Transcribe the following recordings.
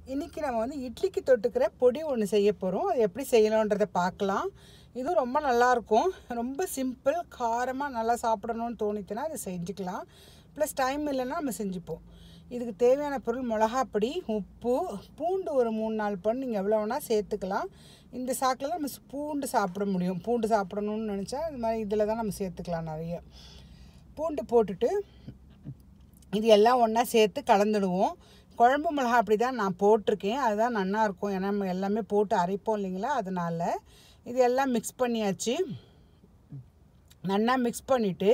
இன்றைக்கி நம்ம வந்து இட்லிக்கு தொட்டுக்கிற பொடி ஒன்று செய்ய போகிறோம் அது எப்படி செய்யலான்றதை பார்க்கலாம் இதுவும் ரொம்ப நல்லாயிருக்கும் ரொம்ப சிம்பிள் காரமாக நல்லா சாப்பிடணும்னு தோணிச்சுன்னா அதை செஞ்சுக்கலாம் ப்ளஸ் டைம் இல்லைன்னா நம்ம செஞ்சுப்போம் இதுக்கு தேவையான பொருள் மிளகாப்பொடி உப்பு பூண்டு ஒரு மூணு நாலு பண் நீங்கள் எவ்வளோ வேணால் சேர்த்துக்கலாம் இந்த சாக்கில் தான் நம்ம பூண்டு சாப்பிட முடியும் பூண்டு சாப்பிடணும்னு நினச்சா இது மாதிரி இதில் தான் நம்ம சேர்த்துக்கலாம் நிறைய பூண்டு போட்டுட்டு இது எல்லாம் ஒன்றா சேர்த்து கலந்துடுவோம் குழம்பு மிளகா அப்படி தான் நான் போட்டிருக்கேன் அதுதான் நல்லா இருக்கும் ஏன்னா நம்ம எல்லாமே போட்டு அரைப்போம் இல்லைங்களா அதனால் இது எல்லாம் மிக்ஸ் பண்ணியாச்சு நல்லா மிக்ஸ் பண்ணிவிட்டு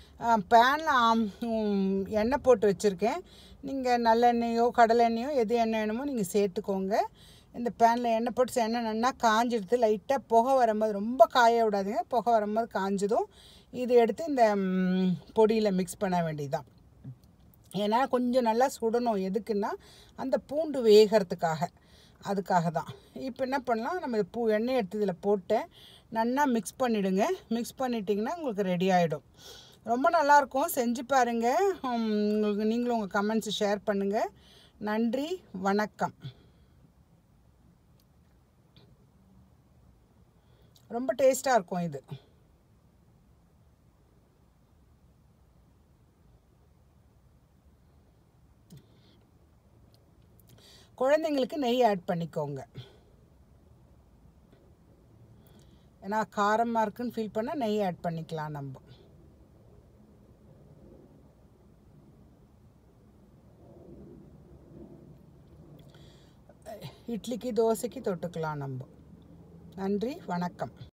பேனில் எண்ணெய் போட்டு வச்சுருக்கேன் நீங்கள் நல்லெண்ணெயோ கடலெண்ணெயோ எது எண்ணெய் வேணுமோ நீங்கள் சேர்த்துக்கோங்க இந்த பேனில் எண்ணெய் போட்டு எண்ணெய் நல்லா காஞ்சிடுது லைட்டாக புகை வரும்போது ரொம்ப காய விடாதீங்க புகை வரும்போது காஞ்சதும் இது எடுத்து இந்த பொடியில் மிக்ஸ் பண்ண வேண்டியதுதான் ஏன்னா கொஞ்சம் நல்லா சுடணும் எதுக்குன்னா அந்த பூண்டு வேகிறதுக்காக அதுக்காக தான் இப்போ என்ன பண்ணலாம் நம்ம பூ எண்ணெய் எடுத்து இதில் போட்டேன் நல்லா மிக்ஸ் பண்ணிவிடுங்க மிக்ஸ் பண்ணிட்டிங்கன்னா உங்களுக்கு ரெடி ஆகிடும் ரொம்ப நல்லாயிருக்கும் செஞ்சு பாருங்கள் உங்களுக்கு நீங்களும் உங்கள் கமெண்ட்ஸ் ஷேர் பண்ணுங்கள் நன்றி வணக்கம் ரொம்ப டேஸ்ட்டாக இருக்கும் இது குழந்தைங்களுக்கு நெய் ஆட் பண்ணிக்கோங்க ஏன்னா காரமாக இருக்குன்னு ஃபீல் பண்ணால் நெய் ஆட் பண்ணிக்கலாம் நம்ம இட்லிக்கு தோசைக்கு தொட்டுக்கலாம் நம்ம நன்றி வணக்கம்